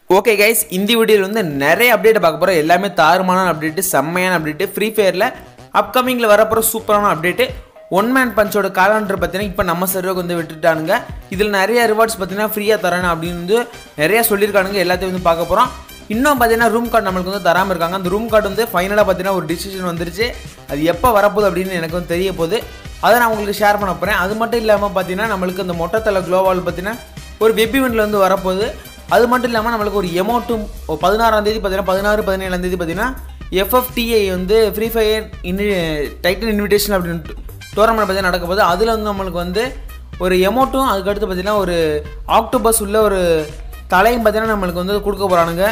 okay guys இந்த வீடியோவில் வந்து நிறைய அப்டேட் பார்க்க போகிறோம் எல்லாமே தாறுமான அப்டேட்டு செம்மையான அப்டேட்டு ஃப்ரீ ஃபயரில் அப்கமிங்கில் வரப்போகிற சூப்பரான அப்டேட்டு ஒன் மேன் பஞ்சோட காலண்டர் பார்த்தீங்கன்னா இப்போ நம்ம சர்வருக்கு வந்து விட்டுட்டானுங்க இதில் நிறைய ரிவார்ட்ஸ் பார்த்தீங்கன்னா ஃப்ரீயாக தரேன் அப்படின்னு வந்து நிறைய சொல்லியிருக்கானுங்க எல்லாத்தையும் வந்து பார்க்க போகிறோம் இன்னும் பார்த்தீங்கன்னா ரூம் கார்டு நம்மளுக்கு வந்து தராமல் இருக்காங்க அந்த ரூம் கார்டு வந்து ஃபைனலாக பார்த்தீங்கன்னா ஒரு டிசிஷன் வந்துருச்சு அது எப்போ வரப்போகுது அப்படின்னு எனக்கு வந்து தெரிய போகுது அதை நான் உங்களுக்கு ஷேர் பண்ண போகிறேன் அது மட்டும் இல்லாமல் பார்த்தீங்கன்னா நம்மளுக்கு அந்த மொட்டத்தலை குளோவால் பார்த்தீங்கன்னா ஒரு வெப் இவெண்ட்டில் வந்து வரப்போகுது அது மட்டும் இல்லாமல் நம்மளுக்கு ஒரு எமௌண்ட்டும் பதினாறாம் தேதி பார்த்தீங்கன்னா பதினாறு பதினேழாம் தேதி பார்த்தீங்கன்னா எஃப்எஃப்டிஐ வந்து ஃப்ரீ ஃபயர் இன்வி டைட்டன் இன்விடேஷன் அப்படின்னு டோர்னமெண்ட் பார்த்தீங்கன்னா நடக்க போகுது அதில் வந்து நம்மளுக்கு வந்து ஒரு எமௌண்ட்டும் அதுக்கடுத்து பார்த்தீங்கன்னா ஒரு ஆக்டோபஸ் உள்ள ஒரு தலையும் பார்த்தீங்கன்னா நம்மளுக்கு வந்து கொடுக்க போகிறானுங்க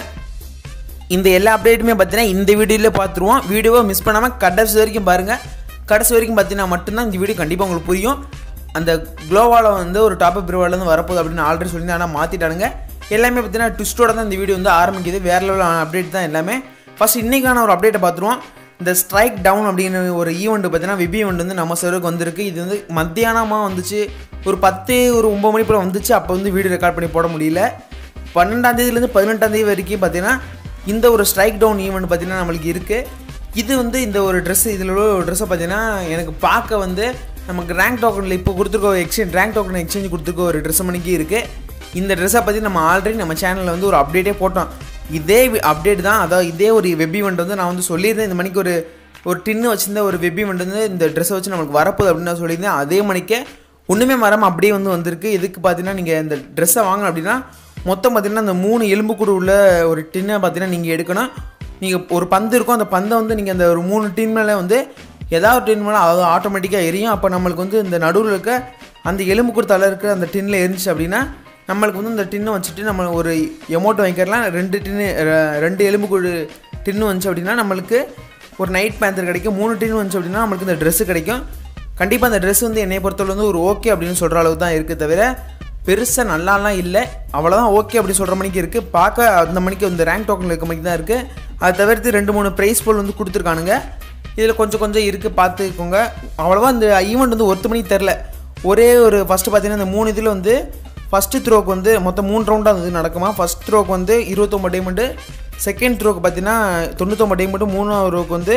இந்த எல்லா அப்டேட்டுமே பார்த்தீங்கன்னா இந்த வீடியோவில் பார்த்துருவோம் வீடியோவை மிஸ் பண்ணாமல் கடைசி வரைக்கும் பாருங்கள் கடைசி வரைக்கும் பார்த்தீங்கன்னா மட்டும்தான் இந்த வீடியோ கண்டிப்பாக உங்களுக்கு புரியும் அந்த குளோவால் வந்து ஒரு டாப் பிரிவாலேருந்து வரப்போகுது அப்படின்னு ஆல்ரெடி சொல்லியிருந்தேன் ஆனால் மாற்றிட்டானுங்க எல்லாமே பார்த்தீங்கன்னா ட்விஸ்டோட தான் இந்த வீடியோ வந்து ஆரம்பிக்குது வேறு லெவலான அப்டேட் தான் எல்லாமே ஃபஸ்ட் இன்றைக்கான ஒரு அப்டேட்டை பார்த்துருவோம் இந்த ஸ்ட்ரைக் டவுன் அப்படின்னு ஒரு ஈவெண்ட் பார்த்தீங்கன்னா வெபி ஈவெண்ட் வந்து நம்ம சர்வருக்கு வந்திருக்கு இது வந்து மத்தியானமாக வந்துச்சு ஒரு பத்து ஒரு ஒம்பது மணி போல் வந்துச்சு அப்போ வந்து வீடியோ ரெக்கார்ட் பண்ணி போட முடியல பன்னெண்டாம் தேதியிலேருந்து பதினெட்டாம் தேதி வரைக்கும் பார்த்தீங்கன்னா இந்த ஒரு ஸ்ட்ரைக் டவுன் ஈவெண்ட் பார்த்தீங்கன்னா நம்மளுக்கு இருக்குது இது வந்து இந்த ஒரு ட்ரெஸ் இதில் உள்ள ஒரு ட்ரெஸ்ஸை பார்த்தீங்கன்னா எனக்கு பார்க்க வந்து நமக்கு ரேங்க் டோக்கனில் இப்போ கொடுத்துருக்க எக்ஸ்சேஞ்ச் ரேங்க் டோக்கன் எக்ஸ்சேஞ்ச் கொடுத்துருக்க ஒரு ட்ரெஸ் மணிக்கு இருக்குது இந்த ட்ரெஸ்ஸை பற்றி நம்ம ஆல்ரெடி நம்ம சேனலில் வந்து ஒரு அப்டேட்டே போட்டோம் இதே அப்டேட் தான் அதாவது இதே ஒரு வெப் ஈவெண்ட் வந்து நான் வந்து சொல்லியிருந்தேன் இந்த மணிக்கு ஒரு ஒரு டின்னு வச்சிருந்த ஒரு வெப் ஈவெண்ட் வந்து இந்த ட்ரெஸ்ஸை வச்சு நமக்கு வரப்போகுது அப்படின்னு நான் சொல்லியிருந்தேன் அதே மணிக்கே ஒன்றுமே மரம் அப்படியே வந்து வந்திருக்கு எதுக்கு பார்த்தீங்கன்னா நீங்கள் இந்த ட்ரெஸ்ஸை வாங்கணும் அப்படின்னா மொத்தம் பார்த்தீங்கன்னா அந்த மூணு எலும்புக்கூடு உள்ள ஒரு டின்னை பார்த்தீங்கன்னா நீங்கள் எடுக்கணும் நீங்கள் ஒரு பந்து இருக்கும் அந்த பந்தை வந்து நீங்கள் அந்த ஒரு மூணு டின் மேலே வந்து ஏதாவது ஒரு டின் மேலே அது ஆட்டோமேட்டிக்காக எரியும் அப்போ நம்மளுக்கு வந்து இந்த நடுவில் இருக்க அந்த எலும்புக்கூடு தலை இருக்கிற அந்த டின்னில் எரிஞ்சிச்சு அப்படின்னா நம்மளுக்கு வந்து இந்த டின்னை வச்சுட்டு நம்ம ஒரு எமௌண்ட் வாங்கிக்கலாம் ரெண்டு டின்னு ர- ரெண்டு எலும்புக்கூடு டின்னு வந்துச்சு அப்படின்னா நம்மளுக்கு ஒரு நைட் பேந்தர் கிடைக்கும் மூணு டின்னு வந்துச்சு அப்படின்னா நம்மளுக்கு இந்த ட்ரெஸ்ஸு கிடைக்கும் கண்டிப்பாக அந்த ட்ரெஸ் வந்து என்னை பொறுத்தவரை வந்து ஒரு ஓகே அப்படின்னு சொல்கிற அளவுக்கு தான் இருக்குது தவிர பெருசாக நல்லாலாம் இல்லை அவ்வளோதான் ஓகே அப்படி சொல்கிற மணிக்கு இருக்குது பார்க்க அந்த மணிக்கு இந்த ரேங்க் டோக்கன் இருக்க மணிக்கு தான் இருக்குது அதை தவிர்த்து ரெண்டு மூணு ப்ரைஸ் போல் வந்து கொடுத்துருக்கானுங்க இதில் கொஞ்சம் கொஞ்சம் இருக்குது பார்த்துக்கோங்க அவ்வளோவா இந்த ஈவெண்ட் வந்து ஒருத்த மணிக்கு தெரில ஒரே ஒரு ஃபஸ்ட்டு பார்த்தீங்கன்னா இந்த மூணு இதில் வந்து ஃபஸ்ட்டு த்ரோக்கு வந்து மொத்தம் மூணு ரவுண்டாக வந்து நடக்குமா ஃபஸ்ட் த்ரோக்கு வந்து இருபத்தொம்பது டைமண்டு செகண்ட் த்ரோக்கு பார்த்தீங்கன்னா தொண்ணூத்தொம்பது டைமண்டு மூணாவது ரோக்கு வந்து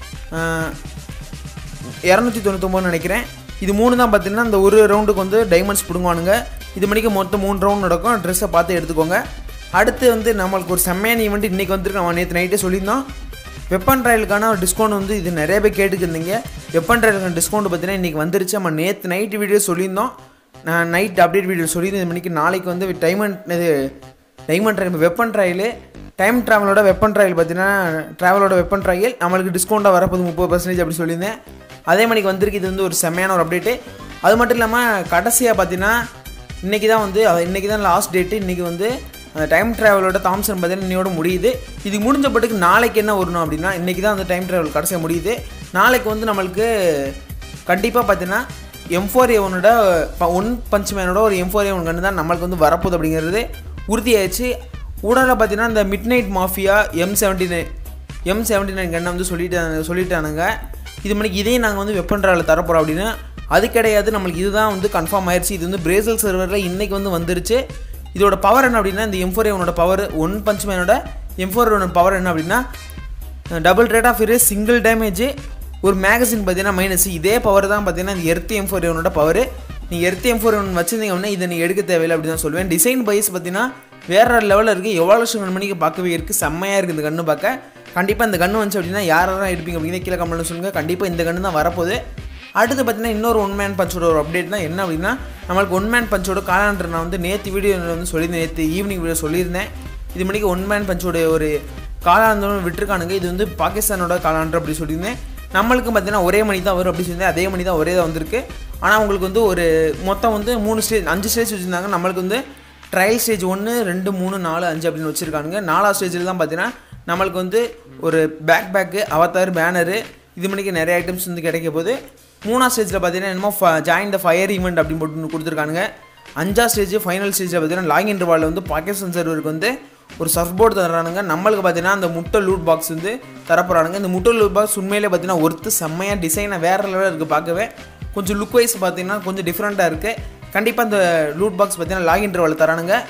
இரநூத்தி தொண்ணூத்தொம்பதுன்னு நினைக்கிறேன் இது மூணு தான் பார்த்தீங்கன்னா இந்த ஒரு ரவுண்டுக்கு வந்து டைமண்ட்ஸ் பிடுங்குவானுங்க இது மணிக்கு மொத்தம் மூணு ரவுண்ட் நடக்கும் ட்ரெஸ்ஸை பார்த்து எடுத்துக்கோங்க அடுத்து வந்து நம்மளுக்கு ஒரு செம்மையான ஈவெண்ட் இன்றைக்கி வந்துருக்கு நம்ம நேற்று நைட்டே சொல்லியிருந்தோம் வெப்பன் ட்ரையலுக்கான ஒரு டிஸ்கவுண்ட் வந்து இது நிறைய பேர் கேட்டுக்கிருந்தீங்க வெப்பன் ட்ரையலுக்கான டிஸ்கவுண்ட் பார்த்தீங்கன்னா இன்றைக்கி வந்துருச்சு நம்ம நேற்று நைட்டு வீடியோ சொல்லியிருந்தோம் நான் நைட் அப்டேட் வீடியோ சொல்லியிருந்தேன் இது மணிக்கு நாளைக்கு வந்து டைமண்ட் இது diamond trial weapon trial time ட்ராவலோட வெப்பன் ட்ரையல் பார்த்தீங்கன்னா ட்ராவலோட வெப்பன் ட்ரையல் நம்மளுக்கு டிஸ்கவுண்ட்டாக வரப்போது முப்பது பர்சன்டேஜ் அப்படி சொல்லியிருந்தேன் அதே மணிக்கு வந்திருக்கு இது வந்து ஒரு செம்மையான ஒரு அப்டேட்டு அது மட்டும் இல்லாமல் கடைசியாக பார்த்தீங்கன்னா இன்றைக்கி தான் வந்து அது இன்றைக்கி தான் லாஸ்ட் டேட்டு இன்றைக்கி வந்து அந்த டைம் ட்ராவலோட தாம்சன் பார்த்தீங்கன்னா இன்னையோட முடியுது இது முடிஞ்சப்பட்டுக்கு நாளைக்கு என்ன வரணும் அப்படின்னா இன்றைக்கி தான் அந்த டைம் ட்ராவல் கடைசியாக முடியுது நாளைக்கு வந்து நம்மளுக்கு கண்டிப்பாக பார்த்தீங்கன்னா எம் ஃபோர் ஏவனோட ஒன் பஞ்ச் மேனோட ஒரு எம் ஃபோர் ஏவன் கண்டு தான் நம்மளுக்கு வந்து வரப்போகுது அப்படிங்கிறது உறுதியாயிடுச்சு ஊடலில் பார்த்தீங்கன்னா இந்த midnight mafia M seventy nine M seventy nine கண்ணை வந்து சொல்லிட்டு சொல்லிட்டானுங்க இது மணிக்கு இதையும் நாங்கள் வந்து வெப்பன்ட்ராவில் தரப்போகிறோம் அப்படின்னு அது கிடையாது நம்மளுக்கு இதுதான் வந்து கன்ஃபார்ம் ஆயிடுச்சு இது வந்து பிரேசில் சர்வரில் இன்றைக்கி வந்து வந்துருச்சு இதோட பவர் என்ன அப்படின்னா இந்த எம் ஃபோர் ஏவனோட பவர் ஒன் பஞ்ச் மேனோட எம் ஃபோர் பவர் என்ன அப்படின்னா டபுள் ரேட் ஆஃப் இரே சிங்கிள் டேமேஜ் ஒரு மேகசின் பார்த்தீங்கன்னா மைனஸ் இதே பவர் தான் பார்த்தீங்கன்னா இந்த எர்த் எம் ஃபோர் ஒனோட பவர் நீங்கள் எர்த் எம் ஃபோர் ஒன் வச்சிருந்தீங்க அப்படின்னா இதை நீங்கள் எடுக்க தேவையில்லை அப்படி தான் சொல்லுவேன் டிசைன் பைஸ் பார்த்தீங்கன்னா வேற லெவலில் இருக்குது எவ்வளோ லட்சம் மணிக்கு பார்க்கவே இருக்குது செம்மையாக இருக்குது இந்த கன்று பார்க்க கண்டிப்பாக இந்த கன்று வந்துச்சு அப்படின்னா யாரெல்லாம் எடுப்பீங்க அப்படிங்கிற கீழே கமெண்ட்ல சொல்லுங்கள் கண்டிப்பாக இந்த கன்று தான் வரப்போகுது அடுத்து பார்த்தீங்கன்னா இன்னொரு ஒன் மேன் பஞ்சோட ஒரு அப்டேட் தான் என்ன அப்படின்னா நம்மளுக்கு ஒன் மேன் பஞ்சோட காலாண்டர் நான் வந்து நேற்று வீடியோ வந்து சொல்லியிருந்தேன் நேற்று ஈவினிங் வீடியோ சொல்லியிருந்தேன் இது மணிக்கு ஒன் மேன் பஞ்சோட ஒரு காலாண்டர் விட்டுருக்கானுங்க இது வந்து பாகிஸ்தானோட காலாண்டர் அப்படி சொல்லியிருந்தேன் நம்மளுக்கு பார்த்தீங்கன்னா ஒரே மணி தான் வரும் அப்படி சொல்லியிருந்தேன் அதே மணி தான் ஒரே தான் வந்திருக்கு ஆனால் உங்களுக்கு வந்து ஒரு மொத்தம் வந்து மூணு ஸ்டேஜ் அஞ்சு ஸ்டேஜ் வச்சுருந்தாங்க நம்மளுக்கு வந்து ட்ரையல் ஸ்டேஜ் ஒன்று ரெண்டு மூணு நாலு அஞ்சு அப்படின்னு வச்சுருக்கானுங்க நாலாவது ஸ்டேஜில் தான் பார்த்தீங்கன்னா நம்மளுக்கு வந்து ஒரு பேக் பேக்கு அவத்தார் பேனரு இது மணிக்கு நிறைய ஐட்டம்ஸ் வந்து கிடைக்க போகுது மூணாவது ஸ்டேஜில் பார்த்தீங்கன்னா என்னமோ ஜாயின் த ஃபயர் ஈவெண்ட் அப்படின்னு போட்டு ஒண்ணு கொடுத்துருக்கானுங்க அஞ்சா ஸ்டேஜ் ஃபைனல் ஸ்டேஜில் பார்த்தீங்கன்னா லாகின் ரிவாலில் வந்து பாகிஸ்தான் சர்வருக்கு வந்து ஒரு சர்ஃப் போர்டு தர்றானுங்க நம்மளுக்கு பார்த்தீங்கன்னா அந்த முட்டை லூட் பாக்ஸ் வந்து தரப்போறானுங்க இந்த முட்டை லூட் பாக்ஸ் உண்மையிலே பார்த்தீங்கன்னா ஒருத்து செம்மையாக டிசைனாக வேறு லெவலில் இருக்குது பார்க்கவே கொஞ்சம் லுக் வைஸ் பார்த்தீங்கன்னா கொஞ்சம் டிஃப்ரெண்ட்டாக இருக்குது கண்டிப்பாக இந்த லூட் பாக்ஸ் பார்த்தீங்கன்னா லாகின் ரிவாலில் தரானுங்க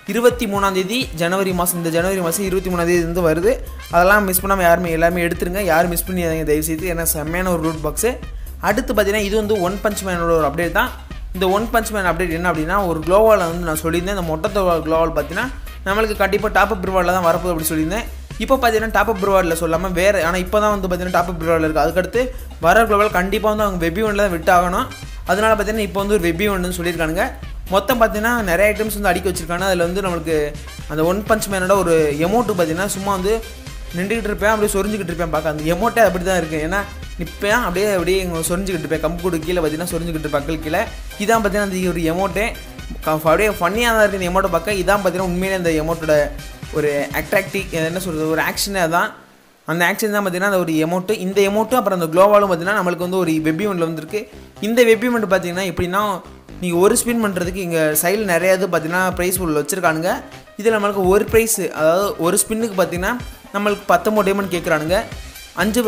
இருபத்தி மூணாந்தேதி ஜனவரி மாதம் இந்த ஜனவரி மாதம் இருபத்தி மூணாந்தேதி வந்து வருது அதெல்லாம் மிஸ் பண்ணாமல் யாருமே எல்லாமே எடுத்துருங்க யாரும் மிஸ் பண்ணிடாதீங்க தயவு செய்து ஏன்னா செம்மையான ஒரு ரூட் பாக்ஸு அடுத்து பார்த்தீங்கன்னா இது வந்து ஒன் பஞ்ச் மேனோட ஒரு அப்டேட் தான் இந்த ஒன் பஞ்ச் மேன் அப்டேட் என்ன அப்படின்னா ஒரு க்ளோவால் வந்து நான் சொல்லியிருந்தேன் இந்த மொட்டை க்ளோவால் பார்த்தீங்கன்னா நம்மளுக்கு கண்டிப்பாக டாப் அப் ரிவார்டில் தான் வரப்போகுது அப்படி சொல்லியிருந்தேன் இப்போ பார்த்தீங்கன்னா டாப் அப் ரிவார்டில் சொல்லாமல் வேறு ஆனால் இப்போ தான் வந்து பார்த்தீங்கன்னா டாப் அப் ரிவார்டில் இருக்குது அதுக்கடுத்து வர க்ளோவால் கண்டிப்பாக வந்து அவங்க வெபி ஒன்றில் தான் விட்டாகணும் அதனால பார்த்தீங்கன்னா இப்போ வந்து ஒரு வெபி ஒன்று சொல்லியிருக்காங்க மொத்தம் பார்த்தீங்கன்னா நிறைய ஐட்டம்ஸ் வந்து அடிக்க வச்சிருக்காங்க அதில் வந்து நம்மளுக்கு அந்த ஒன் பஞ்ச் மேனோட ஒரு எமௌண்ட்டு பார்த்தீங்கன்னா சும்மா வந்து நின்றுக்கிட்டு இருப்பேன் அப்படியே சொரிஞ்சுக்கிட்டு இருப்பேன் பார்க்க அந்த எமௌண்ட்டே அப்படி தான் இருக்குது ஏன்னா நிற்பேன் அப்படியே அப்படியே இங்கே சொரிஞ்சுக்கிட்டு இருப்பேன் கம்புக்கூடு கீழே பார்த்தீங்கன்னா சொரிஞ்சுக்கிட்டு இருப்பேன் அக்கல் கீழே இதான் பார்த்தீங்கன்னா அந்த ஒரு எமௌண்ட்டே அப்படியே ஃபன்னியாக தான் இருக்குது இந்த எமௌண்ட்டை பார்க்க இதான் பார்த்தீங்கன்னா உண்மையிலே அந்த எமௌண்ட்டோட ஒரு அட்ராக்டிவ் என்ன சொல்கிறது ஒரு ஆக்ஷனே தான் அந்த ஆக்ஷன் தான் பார்த்தீங்கன்னா அந்த ஒரு எமௌண்ட்டு இந்த எமௌண்ட்டும் அப்புறம் அந்த க்ளோவாலும் பார்த்தீங்கன்னா நம்மளுக்கு வந்து ஒரு வெப்பிமெண்ட்டில் வந்திருக்கு இந்த வெப்பிமெண்ட் பார்த்தீங்கன்னா எப்படின்னா நீங்கள் ஒரு ஸ்பின் பண்ணுறதுக்கு இங்கே சைடில் நிறைய இது பார்த்தீங்கன்னா ப்ரைஸ் உள்ள வச்சுருக்கானுங்க இதில் நம்மளுக்கு ஒரு ப்ரைஸ் அதாவது ஒரு ஸ்பின்னுக்கு பார்த்தீங்கன்னா நம்மளுக்கு பத்தொம்பது டைமண்ட் கேட்குறானுங்க அஞ்சு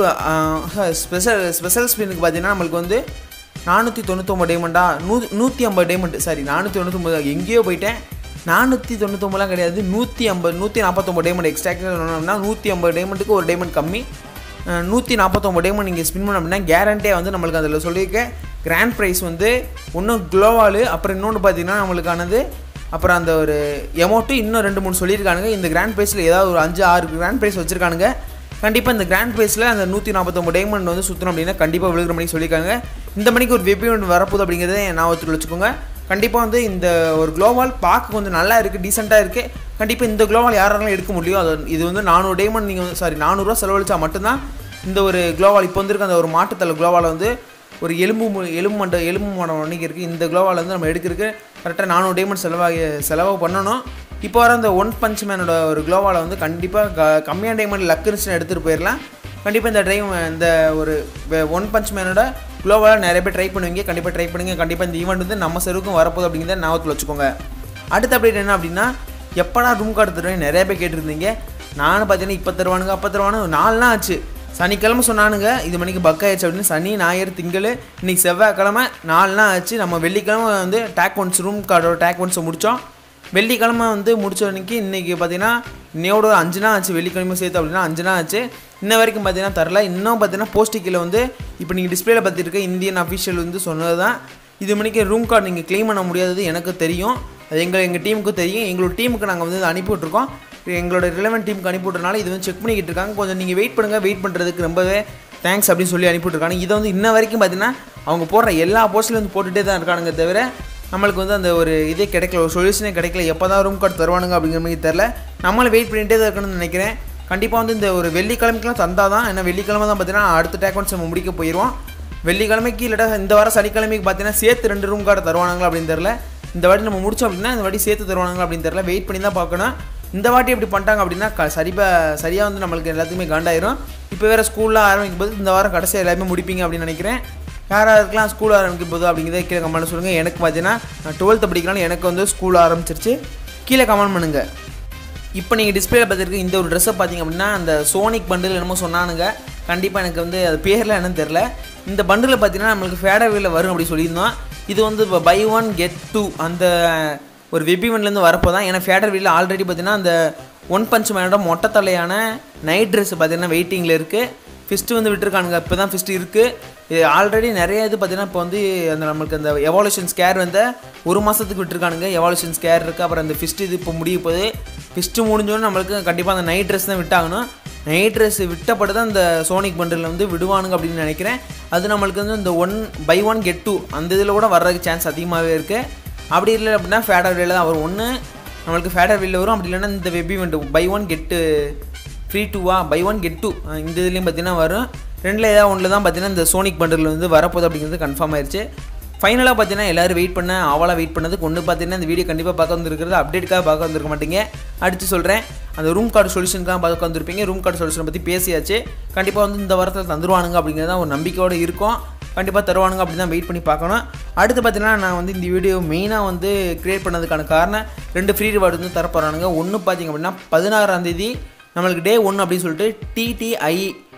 ஸ்பெஷல் ஸ்பெஷல் ஸ்பின்னுக்கு பார்த்தீங்கன்னா நம்மளுக்கு வந்து நானூற்றி தொண்ணூத்தொம்பது டைமண்டா நூ நூற்றி ஐம்பது டைமண்ட் சாரி நானூற்றி தொண்ணூத்தொம்பது எங்கேயோ போயிட்டேன் நானூற்றி தொண்ணூத்தொம்பதுலாம் கிடையாது நூற்றி ஐம்பது நூற்றி நாற்பத்தொம்பது டைமண்ட் எக்ஸ்ட்ராக்டாக சொன்னோம்னா நூற்றி ஐம்பது டைமண்டுக்கு ஒரு டைமண்ட் கம்மி நூற்றி நாற்பத்தொம்பது டைமண்ட் நீங்கள் ஸ்பின் பண்ண அப்படின்னா கேரண்டியாக வந்து நம்மளுக்கு அதில் சொல்லியிருக்க கிராண்ட் ப்ரைஸ் வந்து ஒன்றும் க்ளோவாலு அப்புறம் இன்னொன்று பார்த்தீங்கன்னா நம்மளுக்கானது அப்புறம் அந்த ஒரு எமௌண்ட்டு இன்னும் ரெண்டு மூணு சொல்லியிருக்கானுங்க இந்த கிராண்ட் ப்ரைஸில் ஏதாவது ஒரு அஞ்சு ஆறு கிராண்ட் ப்ரைஸ் வச்சுருக்கானுங்க கண்டிப்பாக இந்த கிராண்ட் ப்ரைஸில் அந்த நூற்றி நாற்பத்தொம்பது டைமண்ட் வந்து சுற்றணும் அப்படின்னா கண்டிப்பாக விழுகிற மணிக்கு சொல்லியிருக்காங்க இந்த மணிக்கு ஒரு வெப் ஈவெண்ட் வரப்போகுது அப்படிங்கிறத ஞாபகத்தில் வச்சுக்கோங்க கண்டிப்பாக வந்து இந்த ஒரு க்ளோவால் பார்க்க கொஞ்சம் நல்லா இருக்குது டீசெண்டாக இருக்குது கண்டிப்பாக இந்த க்ளோவால் யாராலும் எடுக்க முடியும் அது இது வந்து நானூறு டைமண்ட் நீங்கள் சாரி நானூறுரூவா செலவழிச்சா மட்டும்தான் இந்த ஒரு க்ளோவால் இப்போ வந்திருக்க அந்த ஒரு மாட்டுத்தலை க்ளோவால் வந்து ஒரு எலும்பு மு- எலும்பு மண்டை எலும்பு மடம் அன்றைக்கி இருக்குது இந்த க்ளோவால் வந்து நம்ம எடுக்கிறதுக்கு கரெக்டாக நானூறு டைமண்ட் செலவாகி செலவு பண்ணணும் இப்போ வர அந்த ஒன் பஞ்ச் மேனோட ஒரு க்ளோவால் வந்து கண்டிப்பாக க கம்மியான டைமண்ட் லக் இருந்துச்சுன்னு எடுத்துகிட்டு போயிடலாம் கண்டிப்பாக இந்த ட்ரைவ் இந்த ஒரு ஒன் பஞ்ச் மேனோட க்ளோவால் நிறைய பேர் ட்ரை பண்ணுவீங்க கண்டிப்பாக ட்ரை பண்ணுங்க கண்டிப்பாக இந்த ஈவெண்ட் வந்து நம்ம சர்வுக்கும் வரப்போகுது அப்படிங்கிறத ஞாபகத்தில் வச்சுக்கோங்க அடுத்த அப்டேட் என்ன அப்படின்னா எப்படா ரூம் கார்டு தருவேன் நிறைய பேர் கேட்டிருந்தீங்க நானும் பார்த்தீங்கன்னா இப்போ தருவானுங்க அப்போ தருவானு நாலு நாள் ஆச்சு சனிக்கிழமை சொன்னானுங்க இது மணிக்கு பக் ஆயிடுச்சு அப்படின்னு சனி ஞாயிறு திங்கள் இன்னைக்கு செவ்வாய்க்கிழமை நாலு நாள் ஆச்சு நம்ம வெள்ளிக்கிழமை வந்து டேக் ஒன்ஸ் ரூம் கார்டோட டேக் ஒன்ஸை முடித்தோம் வெள்ளிக்கிழமை வந்து முடிச்ச அன்னைக்கு இன்றைக்கி பார்த்தீங்கன்னா இன்னையோட ஒரு அஞ்சு நாள் ஆச்சு வெள்ளிக்கிழமை சேர்த்து அப்படின்னா அஞ்சு நாள் ஆச்சு இன்ன வரைக்கும் பார்த்தீங்கன்னா தரல இன்னும் பார்த்தீங்கன்னா போஸ்டிக்கில் வந்து இப்போ நீங்கள் டிஸ்பிளேல பார்த்துருக்க இந்தியன் அஃபிஷியல் வந்து சொன்னது தான் இது மணிக்கு ரூம் கார்டு நீங்கள் க்ளைம் பண்ண முடியாதது எனக்கு தெரியும் அது எங்கள் எங்கள் டீமுக்கும் தெரியும் எங்களோட டீமுக்கு நாங்கள் வந்து இதை அனுப்பி விட்ருக்கோம் எங்களோட ரிலவெண்ட் டீமுக்கு அனுப்பி விட்றனால இது வந்து செக் பண்ணிக்கிட்டு இருக்காங்க கொஞ்சம் நீங்கள் வெயிட் பண்ணுங்கள் வெயிட் பண்ணுறதுக்கு ரொம்பவே தேங்க்ஸ் அப்படின்னு சொல்லி அனுப்பி விட்ருக்காங்க இதை வந்து இன்ன வரைக்கும் பார்த்தீங்கன்னா அவங்க போடுற எல்லா போஸ்ட்லையும் வந்து போட்டுகிட்டே தான் இருக்கானுங்க தவிர நம்மளுக்கு வந்து அந்த ஒரு இதே கிடைக்கல ஒரு சொல்யூஷனே கிடைக்கல எப்போ தான் ரூம் கார்டு தருவானுங்க அப்படிங்கிற மாதிரி தெரில நம்மளும் வெயிட் பண்ணிகிட்டே தான் இருக்கணும்னு நினைக்கிறேன் கண்டிப்பாக வந்து இந்த ஒரு வெள்ளிக்கிழமைக்கெலாம் தந்தால் தான் ஏன்னா வெள்ளிக்கிழமை தான் பார்த்தீங்கன்னா அடுத்த டேக்வன்ஸ் நம்ம முடிக்க போயிடுவோம் வெள்ளிக்கிழமைக்கு இல்லாட்டா இந்த வாரம் சனிக்கிழமைக்கு பார்த்தீங்கன்னா சேர்த்து ரெண்டு ரூம் கார்டு தருவானுங்களா அப்படின்னு தெரில இந்த வாட்டி நம்ம முடிச்சோம் அப்படின்னா இந்த வாட்டி சேர்த்து தருவானுங்களா அப்படின்னு தெரில வெயிட் பண்ணி தான் பார்க்கணும் இந்த வாட்டி எப்படி பண்ணிட்டாங்க அப்படின்னா க சரிப்பா சரியாக வந்து நம்மளுக்கு எல்லாத்துக்குமே காண்டாயிரும் இப்போ வேறு ஸ்கூலில் ஆரம்பிக்கும் போது இந்த வாரம் கடைசியாக எல்லாமே முடிப்பீங்க அப்படின்னு நினைக்கிறேன் யாராக இருக்கலாம் ஸ்கூல் ஆரம்பிக்கும் போது அப்படிங்கிறத கீழே கமெண்ட் சொல்லுங்கள் எனக்கு பார்த்தீங்கன்னா நான் டுவெல்த்து படிக்கலாம் எனக்கு வந்து ஸ்கூல் ஆரம்பிச்சிருச்சு கீழே கமெண்ட் பண்ணுங்கள் இப்போ நீங்கள் டிஸ்பிளேல பார்த்துருக்க இந்த ஒரு ட்ரெஸ்ஸை பார்த்தீங்க அப்படின்னா அந்த சோனிக் பண்டில் என்னமோ சொன்னானுங்க கண்டிப்பாக எனக்கு வந்து அது பேரில் என்னன்னு தெரில இந்த பண்டில் பார்த்தீங்கன்னா நம்மளுக்கு ஃபேடவேல வரும் அப்படி சொல்லியிருந்தோம் இது வந்து இப்போ பை ஒன் கெட் டூ அந்த ஒரு வெபிவன்லேருந்து வரப்போ தான் ஏன்னா ஃபேடர் வீலில் ஆல்ரெடி பார்த்தீங்கன்னா அந்த ஒன் பஞ்ச் மேனோட மொட்டை தலையான நைட் ட்ரெஸ் பார்த்தீங்கன்னா வெயிட்டிங்கில் இருக்குது ஃபிஸ்ட்டு வந்து விட்டுருக்கானுங்க இப்போ தான் ஃபிஸ்ட்டு இருக்குது இது ஆல்ரெடி நிறைய இது பார்த்தீங்கன்னா இப்போ வந்து அந்த நம்மளுக்கு அந்த எவாலுஷன் ஸ்கேர் வந்து ஒரு மாதத்துக்கு விட்டுருக்கானுங்க எவாலுஷன் ஸ்கேர் இருக்குது அப்புறம் அந்த ஃபிஸ்ட் இது இப்போ முடிய போகுது ஃபிஸ்ட்டு முடிஞ்சோன்னு நம்மளுக்கு கண்டிப்பாக அந்த நைட் ட்ரெஸ் தான் விட்டாகணும் நைட் ட்ரெஸ் விட்டப்பட்டு தான் இந்த சோனிக் பண்டில் வந்து விடுவானுங்க அப்படின்னு நினைக்கிறேன் அது நம்மளுக்கு வந்து இந்த one buy one get two அந்த இதில் கூட வர்றதுக்கு சான்ஸ் அதிகமாகவே இருக்குது அப்படி இல்லை அப்படின்னா ஃபேடர் வேல தான் வரும் ஒன்று நம்மளுக்கு ஃபேடர் வெளில வரும் அப்படி இல்லைன்னா இந்த web event buy one get free டூவா பை ஒன் கெட் டூ இந்த இதுலேயும் பார்த்தீங்கன்னா வரும் ரெண்டில் ஏதாவது ஒன்றில் தான் பார்த்தீங்கன்னா இந்த சோனிக் பண்டில் வந்து வரப்போகுது அப்படிங்கிறது கன்ஃபார்ம் ஆயிடுச்சு ஃபைனலாக பார்த்தீங்கன்னா எல்லாரும் வெயிட் பண்ண அவளாக வெயிட் பண்ணதுக்கு ஒன்று பார்த்தீங்கன்னா இந்த வீடியோ கண்டிப்பாக பார்க்க வந்துருக்கிறது அப்டேட்டுக்காக பார்க்க வந்திருக்க மாட்டீங்க அடித்து சொல்கிறேன் அந்த ரூம் கார்டு சொல்யூஷனுக்காக பார்க்க வந்திருப்பீங்க ரூம் கார்டு சொல்யூஷனை பற்றி பேசியாச்சு கண்டிப்பாக வந்து இந்த வாரத்தில் தந்துருவானுங்க அப்படிங்கிறது தான் ஒரு நம்பிக்கையோடு இருக்கும் கண்டிப்பாக தருவானுங்க அப்படி தான் வெயிட் பண்ணி பார்க்கணும் அடுத்து பார்த்தீங்கன்னா நான் வந்து இந்த வீடியோ மெயினாக வந்து கிரியேட் பண்ணதுக்கான காரணம் ரெண்டு ஃப்ரீ ரிவார்டு வந்து தரப்போகிறானுங்க ஒன்று பார்த்தீங்க அப்படின்னா பதினாறாம் தேதி நம்மளுக்கு டே ஒன்று அப்படின்னு சொல்லிட்டு டிடிஐ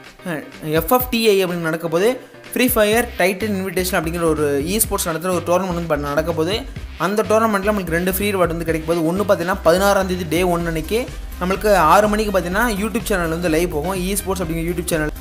எஃப்எஃப்டிஐ அப்படின்னு நடக்க போது ஃப்ரீ ஃபயர் டைட்டன் இன்விடேஷன் அப்படிங்கிற ஒரு இ ஸ்போர்ட்ஸ் நடத்துகிற ஒரு டோர்னமெண்ட் வந்து பண்ண நடக்க போது அந்த டோர்னமெண்ட்டில் நம்மளுக்கு ரெண்டு ஃப்ரீ ரிவார்டு வந்து கிடைக்கும் போது ஒன்று பார்த்தீங்கன்னா பதினாறாம் தேதி டே ஒன் அன்னைக்கு நம்மளுக்கு ஆறு மணிக்கு பார்த்தீங்கன்னா யூடியூப் சேனல் வந்து லைவ் போகும் இ ஸ்போர்ட்ஸ் அப்படிங்கிற யூடியூப் சேனல்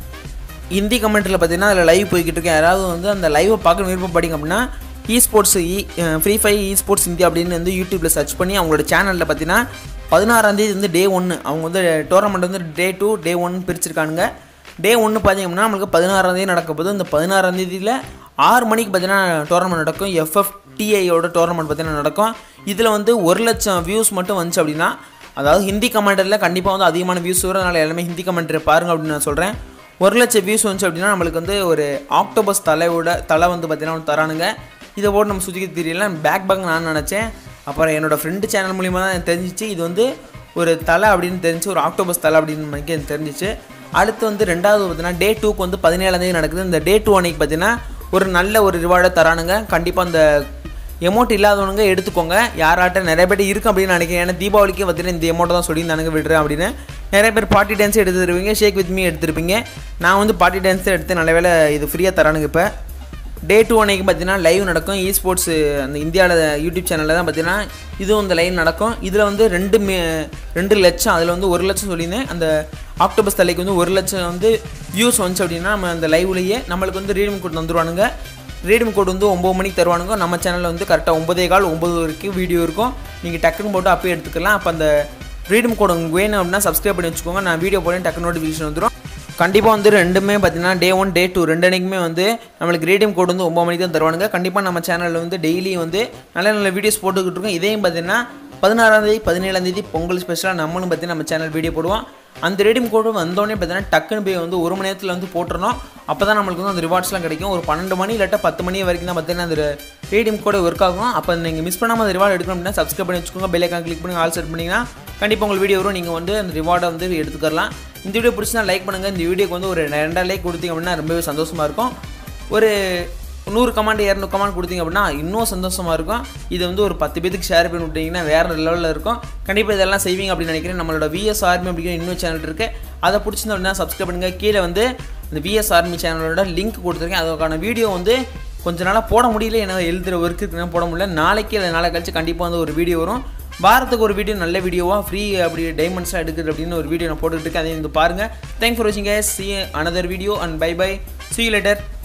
ஹிந்தி கமெண்ட்டில் பார்த்தீங்கன்னா அதில் லைவ் போய்கிட்டு இருக்கேன் யாராவது வந்து அந்த லைவை பார்க்க விருப்பப்படிங்க அப்படின்னா E sports E free fire E sports India அப்படின்னு வந்து யூடியூப்பில் சர்ச் பண்ணி அவங்களோட சேனலில் பார்த்தீங்கன்னா பதினாறாம் தேதி வந்து டே ஒன்று அவங்க வந்து டோர்னமெண்ட் வந்து டே டூ டே ஒன் பிரிச்சிருக்கானுங்க டே ஒன்று பார்த்தீங்க அப்படின்னா நம்மளுக்கு பதினாறாம் தேதி நடக்க போது இந்த பதினாறாம் தேதியில் ஆறு மணிக்கு பார்த்தீங்கன்னா டோர்னமெண்ட் நடக்கும் எஃப்எஃப்டிஐயோட டோர்னமெண்ட் பார்த்தீங்கன்னா நடக்கும் இதில் வந்து ஒரு லட்சம் வியூஸ் மட்டும் வந்துச்சு அப்படின்னா அதாவது ஹிந்தி கமெண்டரில் கண்டிப்பாக வந்து அதிகமான வியூஸ் வரும் அதனால் எல்லாமே ஹிந்தி கமெண்ட்ரி பாருங்க அப்படின்னு நான் சொல்கிறேன் ஒரு லட்சம் வியூஸ் வந்துச்சு அப்படின்னா நம்மளுக்கு வந்து ஒரு ஆக்டோபஸ் தலையோட தலை வந்து பார்த்தீங்கன்னா ஒன்று தரானுங்க இதை போட்டு நம்ம சுற்றிக்க தெரியல பேக் பேக் நான் நினச்சேன் அப்புறம் என்னோடய ஃப்ரெண்டு சேனல் மூலிமா தான் எனக்கு தெரிஞ்சிச்சு இது வந்து ஒரு தலை அப்படின்னு தெரிஞ்சு ஒரு ஆக்டோபஸ் தலை அப்படின்னு எனக்கு எனக்கு தெரிஞ்சிச்சு அடுத்து வந்து ரெண்டாவது பார்த்தீங்கன்னா டே டூக்கு வந்து பதினேழாம் தேதி நடக்குது இந்த டே டூ அன்னைக்கு பார்த்தீங்கன்னா ஒரு நல்ல ஒரு ரிவார்டை தரானுங்க கண்டிப்பாக அந்த எமௌண்ட் இல்லாதவனுங்க எடுத்துக்கோங்க யாராட்ட நிறைய பேர் இருக்கும் அப்படின்னு நினைக்கிறேன் ஏன்னா தீபாவளிக்கு பார்த்தீங்கன்னா இந்த எமௌண்ட் தான் சொல்லியிருந்தானுங்க விடுறேன் அப்படின்னு நிறைய பேர் பார்ட்டி டான்ஸே எடுத்துருப்பீங்க ஷேக் வித் மீ எடுத்திருப்பீங்க நான் வந்து பார்ட்டி டான்ஸே எடுத்து நல்ல வேலை இது ஃப்ரீயாக தரானுங்க இப்போ டே டூ அன்னைக்கு பார்த்தீங்கன்னா லைவ் நடக்கும் இ ஸ்போர்ட்ஸ் அந்த இந்தியாவில் யூடியூப் சேனலில் தான் பார்த்தீங்கன்னா இதுவும் இந்த லைவ் நடக்கும் இதில் வந்து ரெண்டு மே ரெண்டு லட்சம் அதில் வந்து ஒரு லட்சம் சொல்லியிருந்தேன் அந்த ஆக்டோபஸ் தலைக்கு வந்து ஒரு லட்சம் வந்து வியூஸ் வந்துச்சு அப்படின்னா நம்ம அந்த லைவ்லேயே நம்மளுக்கு வந்து ரீடிங் கோட் தந்துருவானுங்க ரீடிங் கோட் வந்து ஒம்பது மணிக்கு தருவானுங்க நம்ம சேனலில் வந்து கரெக்டாக ஒம்பதே கால் ஒம்பது வரைக்கும் வீடியோ இருக்கும் நீங்கள் டக்குன்னு போட்டு அப்பயே எடுத்துக்கலாம் அப்போ அந்த ரீடிங் கோட் உங்களுக்கு வேணும் அப்படின்னா சப்ஸ்கிரைப் பண்ணி வச்சுக்கோங்க நான் வீடியோ போட டக்கு நோட்டிஃபிகேஷன் வந்துடும் கண்டிப்பாக வந்து ரெண்டுமே பார்த்தீங்கன்னா டே ஒன் டே டூ ரெண்டு அன்னைக்குமே வந்து நம்மளுக்கு ரீடியம் கோட் வந்து ஒம்பது மணிக்கு தான் தருவானுங்க கண்டிப்பாக நம்ம சேனலில் வந்து டெய்லி வந்து நல்ல நல்ல வீடியோஸ் போட்டுக்கிட்டு இருக்கோம் இதையும் பார்த்தீங்கன்னா பதினாறாம் தேதி பதினேழாம் தேதி பொங்கல் ஸ்பெஷலாக நம்மளும் பார்த்தீங்கன்னா நம்ம சேனல் வீடியோ போடுவோம் அந்த ரீடியம் கோடு வந்தோடனே பார்த்தீங்கன்னா டக்குன்னு போய் வந்து ஒரு மணி நேரத்தில் வந்து போட்டுறணும் அப்போ தான் நம்மளுக்கு வந்து அந்த ரிவார்ட்ஸ்லாம் கிடைக்கும் ஒரு பன்னெண்டு மணி இல்லாட்டா பத்து மணி வரைக்கும் தான் பார்த்தீங்கன்னா அந்த ரீடியம் கோடு ஒர்க் ஆகும் அப்போ நீங்கள் மிஸ் பண்ணாமல் அந்த ரிவார்டு எடுக்கணும் அப்படின்னா சப்ஸ்கிரைப் பண்ணி வச்சுக்கோங்க பெல் ஐக்கான் கிளிக் பண்ணி ஆல் செட் பண்ணிங்கன்னா கண்டிப்பாக உங்கள் வீடியோ வரும் நீங்கள் வந்து அந்த ரிவார்டை வந்து எடுத்துக்கலாம் இந்த வீடியோ பிடிச்சினா லைக் பண்ணுங்கள் இந்த வீடியோக்கு வந்து ஒரு ரெண்டாயிரம் லைக் கொடுத்தீங்க அப்படின்னா ரொம்பவே சந்தோஷமாக இருக்கும் ஒரு நூறு கமாண்ட் இரநூறு கமாண்ட் கொடுத்தீங்க அப்படின்னா இன்னும் சந்தோஷமாக இருக்கும் இது வந்து ஒரு பத்து பேத்துக்கு ஷேர் பண்ணி விட்டீங்கன்னா வேறு லெவலில் இருக்கும் கண்டிப்பாக இதெல்லாம் செய்வீங்க அப்படின்னு நினைக்கிறேன் நம்மளோட விஎஸ் ஆர்மி அப்படிங்கிற இன்னொரு சேனல் இருக்குது அதை பிடிச்சிருந்தோம் அப்படின்னா சப்ஸ்கிரைப் பண்ணுங்கள் கீழே வந்து இந்த விஎஸ் ஆர்மி சேனலோட லிங்க் கொடுத்துருக்கேன் அதுக்கான வீடியோ வந்து கொஞ்ச நாளாக போட முடியல என்னால் எழுதுகிற ஒர்க் இருக்குன்னா போட முடியல நாளைக்கு இல்லை நாளை கழிச்சு கண்டிப்பாக வந்து ஒரு வீடியோ வரும் வாரத்துக்கு ஒரு வீடியோ நல்ல வீடியோவாக ஃப்ரீ அப்படி டைமண்ட்ஸாக எடுக்குது அப்படின்னு ஒரு வீடியோ நான் போட்டுக்கிட்டு இருக்கேன் அதையும் வந்து பாருங்கள் தேங்க்ஸ் ஃபார் வாட்சிங் see another video and bye bye see later